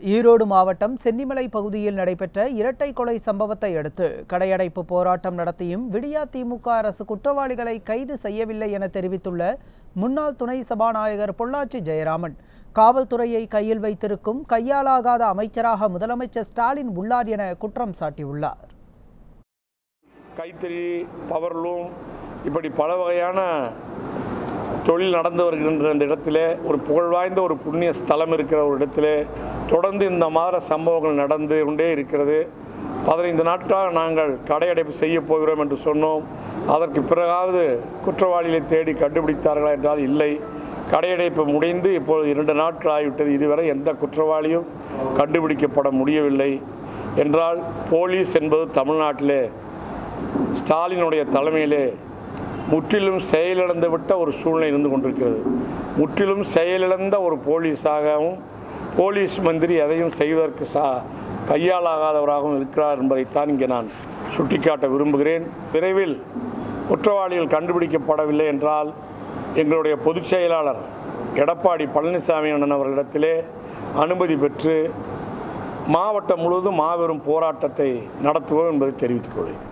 ஈரோடு மாவட்டம் சென்னிமலை பகுதியில் நடைபெற்ற இரட்டை கொலை சம்பவத்தை அடுத்து கடையடைப்பு போராட்டம் நடத்தியும் விடியா திமுக அரசு குற்றவாளிகளை கைது செய்யவில்லை என தெரிவித்துள்ள முன்னாள் துணை சபாநாயகர் பொள்ளாச்சி ஜெயராமன் காவல்துறையை கையில் வைத்திருக்கும் கையாலாகாத அமைச்சராக முதலமைச்சர் ஸ்டாலின் உள்ளார் என குற்றம் சாட்டியுள்ளார் கைத்தறி பவர்லூம் இப்படி பல வகையான தொழில் நடந்து வருகின்ற இந்த இடத்திலே ஒரு புகழ்வாய்ந்த ஒரு புண்ணிய ஸ்தலம் இருக்கிற ஒரு இடத்திலே தொடர்ந்து இந்த மாதிரி சம்பவங்கள் நடந்து கொண்டே இருக்கிறது பதினைந்து நாட்களாக நாங்கள் கடையடைப்பு செய்ய போகிறோம் என்று சொன்னோம் அதற்கு பிறகாவது குற்றவாளிகளை தேடி கண்டுபிடித்தார்களா என்றால் இல்லை கடையடைப்பு முடிந்து இப்பொழுது இரண்டு நாட்கள் ஆகிவிட்டது இதுவரை எந்த குற்றவாளியும் கண்டுபிடிக்கப்பட முடியவில்லை என்றால் போலீஸ் என்பது தமிழ்நாட்டிலே ஸ்டாலினுடைய தலைமையிலே முற்றிலும் செயலிழந்து விட்ட ஒரு சூழ்நிலை இருந்து கொண்டிருக்கிறது முற்றிலும் செயலிழந்த ஒரு போலீஸாகவும் போலீஸ் மந்திரி எதையும் செய்வதற்கு சா கையாலாகாதவராகவும் இருக்கிறார் என்பதைத்தான் இங்கே நான் சுட்டிக்காட்ட விரும்புகிறேன் விரைவில் குற்றவாளிகள் கண்டுபிடிக்கப்படவில்லை என்றால் எங்களுடைய பொதுச் செயலாளர் எடப்பாடி பழனிசாமி அண்ணன் அவர்களிடத்திலே அனுமதி பெற்று மாவட்டம் முழுவதும் மாபெரும் போராட்டத்தை நடத்துவோம் என்பதை தெரிவித்துக் கொள்கிறேன்